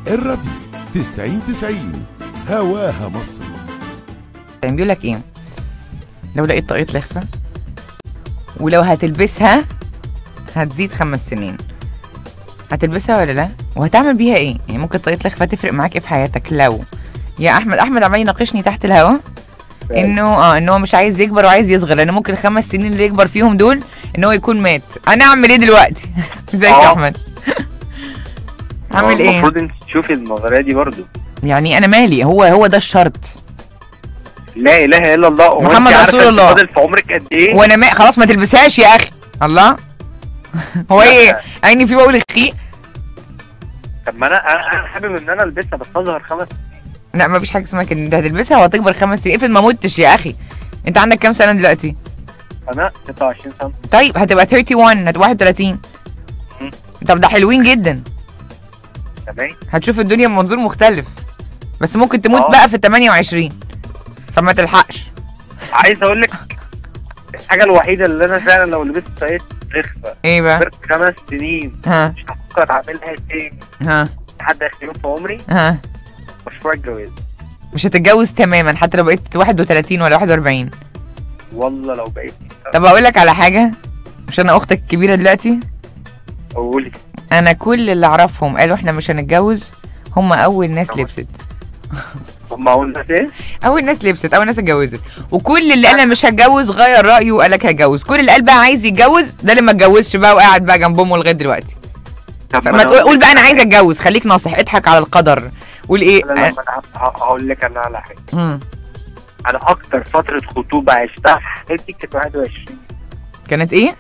الراديو 90 90 هواها مصر يعني بيقول لك ايه لو لقيت طاقية لخفة ولو هتلبسها هتزيد خمس سنين هتلبسها ولا لا وهتعمل بيها ايه يعني ممكن طاقية لخفة تفرق معاك ايه في حياتك لو يا احمد احمد عمال يناقشني تحت الهوا انه اه ان هو مش عايز يكبر وعايز يصغر لان ممكن الخمس سنين اللي يكبر فيهم دول ان هو يكون مات انا اعمل ايه دلوقتي ازيك يا آه. احمد اعمل ايه المفروض انت تشوفي المواضيع دي برضو يعني انا مالي هو هو ده الشرط لا اله الا الله هو محمد انت عارفة رسول انت الله. فاضل في عمرك قد ايه وانا ما خلاص ما تلبسهاش يا اخي الله هو ايه عيني في بقول اختي طب ما انا انا أنا حابب ان انا البسها بس اظهر خمس لا ما فيش حاجه اسمها كده انت هتلبسها وهتكبر خمس سنين افرض ما متش يا اخي انت عندك كام سنه دلوقتي انا 26 سنه طيب هتبقى 31 هتبقى 31 مم. طب ده حلوين جدا تمام هتشوف الدنيا بمنظور مختلف بس ممكن تموت آه. بقى في ال 28 فما تلحقش عايز اقول لك الحاجه الوحيده اللي انا فعلا لو لبست طاقية رخفه ايه بقى غير خمس سنين ها مش هفكر اعملها تاني ها لحد اخر يوم في عمري ها مشروع الجواز مش هتتجوز تماما حتى لو بقيت 31 ولا 41 والله لو بقيت طب اقول لك على حاجه مش انا اختك الكبيره دلوقتي قولي انا كل اللي اعرفهم قالوا احنا مش هنتجوز هم اول ناس طبعا. لبست هم قلنا ايه؟ اول ناس لبست اول ناس اتجوزت وكل اللي قال انا مش هتجوز غير رايه وقال لك هتجوز كل اللي قال بقى عايز يتجوز ده اللي ما اتجوزش بقى وقاعد بقى جنب امه لغايه دلوقتي طب فما أنا تقول أقول قول لك بقى انا على عايز حاجة. اتجوز خليك ناصح اضحك على القدر قول ايه لا لا ما انا ه- هقول لك انا على حاجه مم. انا اكتر فتره خطوبه عشتها في حياتي كانت 21 كانت ايه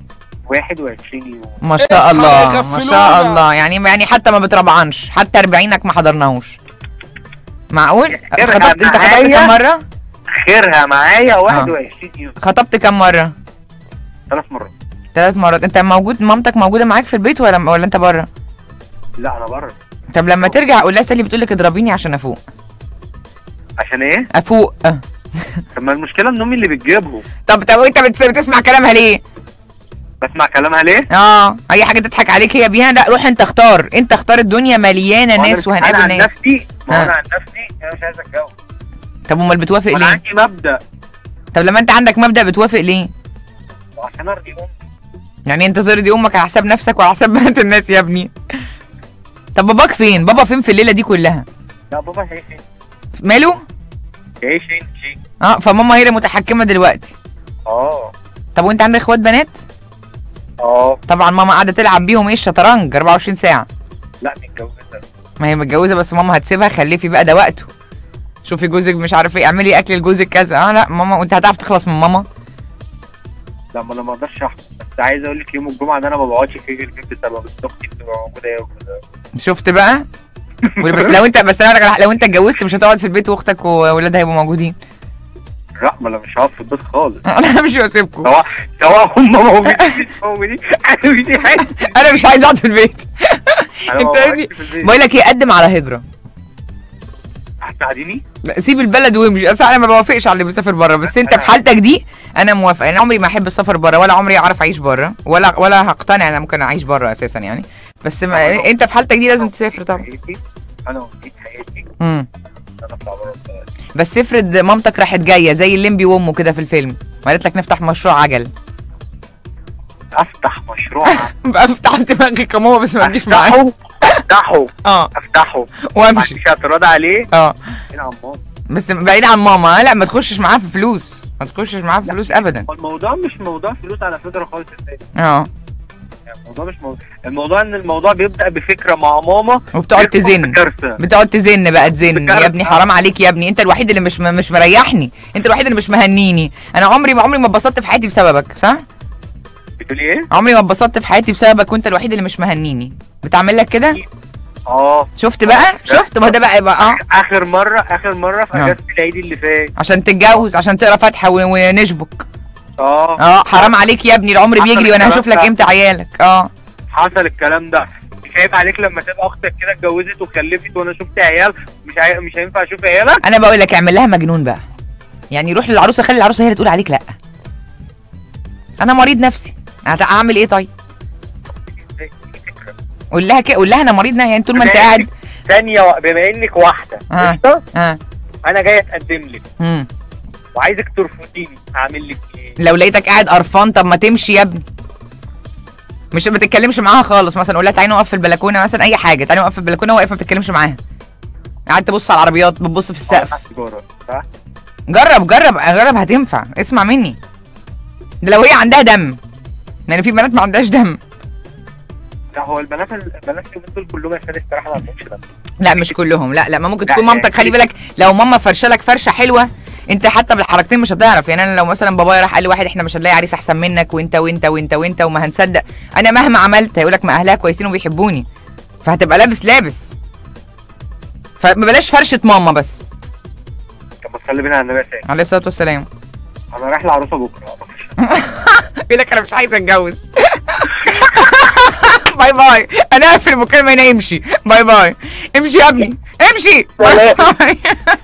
21 يوم ما شاء اصحى الله ما يغفلونا. شاء الله يعني يعني حتى ما بتربعنش حتى 40 ما حضرناهوش معقول كده خطبت انت خطبت معايا. كام مره خيرها معايا 21 يوم خطبت كام مره ثلاث مرات ثلاث مرات انت موجود مامتك موجوده معاك في البيت ولا ولا انت بره لا انا بره طب لما ترجع قول لها سالي بتقول لك اضربيني عشان افوق عشان ايه؟ افوق اه. طب ما المشكله ان امي اللي بتجيبهم طب طب انت بتس- بتسمع كلامها ليه بسمع كلامها ليه؟ اه اي حاجه تضحك عليك هي بيها لا روح انت اختار انت اختار الدنيا مليانه ما أنا- ناس انا وهنقابل عن ناس نفسي ما ها. هو انا عن نفسي انا مش عايز اتجوز طب امال بتوافق وانا ليه عندي مبدا طب لما انت عندك مبدا بتوافق ليه عشان ارضي امي يعني انت ترضي امك على حساب نفسك وعلى حساب بنات الناس يا ابني طب باباك فين بابا فين في الليله دي كلها لا بابا هيعيش هنا ماله هيعيش هنا شيء اه فماما هي اللي متحكمه دلوقتي اه طب وانت عندك اخوات بنات اه طبعا ماما قاعده تلعب بيهم ايه الشطرنج 24 ساعه لا متجوزه ما هي متجوزه بس ماما هتسيبها خلفي بقى ده وقته شوفي جوزك مش عارف ايه اعملي اكل لجوزك كذا اه لا ماما وانت هتعرف تخلص من ماما لا ما انا ما اقدرش احكم بس عايز اقول لك يوم الجمعه ده انا ما بقعدش فيه في البيت بسبب بس اختي بتبقى موجوده هي وكده شفت بقى بس لو انت بس انا أقول لك على حاجة، لو انت اتجوزت مش هتقعد في البيت واختك واولادها هيبقوا موجودين لا ما انا مش هقعد في البيت خالص انا مش هسيبكم سواء سواء هم موجودين مش موجودين انا مش عايز انا مش عايز اقعد في البيت انا انت ما يا ابني بقعدش في البيت بقول لك ايه قدم على هجره هتساعديني؟ لا، سيب البلد وامشي اصل انا ما بوافقش على اللي بيسافر بره بس انت في حالتك دي انا موافقه يعني عمري ما احب السفر بره ولا عمري اعرف اعيش بره ولا ولا هقتنع انا ممكن اعيش بره اساسا يعني بس ما انت في حالتك دي لازم تسافر طبعا حياتي انا وجيت حياتي امم انا اطلع بره البلد. بس افرض مامتك راحت جايه زي الليمبي وامه كده في الفيلم وقالت لك نفتح مشروع عجل افتح مشروع بقى افتح دماغك يا ماما بس ما تجيش معايا افتحه افتحه اه افتحه ما وامشي عنديش اعتراض عليه اه هنا عن ماما بس بعيد عن ماما لا ما تخشش معاها في فلوس ما تخشش معاها في فلوس ابدا هو الموضوع مش موضوع فلوس على فكره خالص ازاي اه يعني الموضوع مش موضوع الموضوع ان الموضوع بيبدا بفكره مع ماما وبتقعد بيدخل في تزن كارثه بتقعد تزن بقى تزن بتعرف- يا ابني حرام عليك يا ابني انت الوحيد اللي مش مش مريحني انت الوحيد اللي مش مهنيني انا عمري ما عمري ما اتبسطت في حياتي بسببك صح بتقولي ايه؟ عمري ما اتبسطت في حياتي بسببك وانت الوحيد اللي مش مهنيني بتعمل لك كده اه شفت بقى شفت ما ده بقى, بقى اه اخر مره اخر مره في آه. اجازه العيد اللي فات عشان تتجوز عشان تقرا فاتحه و- ونشبك اه اه حرام عليك يا ابني العمر حصل بيجري وانا هشوف لك الكلام امتى عيالك اه حصل الكلام ده مش عيب عليك لما تبقى اختك كده اتجوزت وخلفت وانا شفت عيال مش عي... مش هينفع اشوف عيالك انا بقول لك اعمل لها مجنون بقى يعني روح للعروسه خلي العروسه هي اللي تقول عليك لا انا مريض نفسي هت- اعمل ايه طيب قول لها كده قول لها انا مريض نفسي يعني طول ما انت أنا قاعد ثانيه و- بما انك واحده آه. قشطه اه انا جاي اتقدم لك مم. وعايزك ترفضيني اعمل لك ايه لو لقيتك قاعد قرفان طب ما تمشي يا ابني مش ما تتكلمش معاها خالص مثلا قول لها تعالي نقف في البلكونه مثلا اي حاجه تعالي نقف في البلكونه واقفه ما بتتكلمش معاها قاعد تبص على العربيات بتبص في السقف أولع سيجارة، صح جرب جرب جرب هتنفع اسمع مني ده لو هي عندها دم لان في بنات ما عندهاش دم لا هو البنات البنات اليومين دول كلهم يا فندم الصراحه ما عندهمش دم لا مش كلهم لا لا ما ممكن لا، تكون يعني مامتك خلي في- بالك لو ماما فرشه لك فرشه حلوه انت حتى بالحركتين مش هتعرف يعني انا لو مثلا بابايا راح قال لي واحد احنا مش هنلاقي عريس احسن منك وانت وانت وانت وانت وما هنصدق انا مهما عملت هيقول لك ما اهلها كويسين وبيحبوني فهتبقى لابس لابس فبلاش فرشه ماما بس طب ما تصلي بينا على النبي يا سيدي عليه الصلاه والسلام انا رايح لعروسه بكره يقول لك انا مش عايز اتجوز باي باي انا اقفل المكالمه هنا امشي باي باي امشي يا ابني امشي باي سلام. باي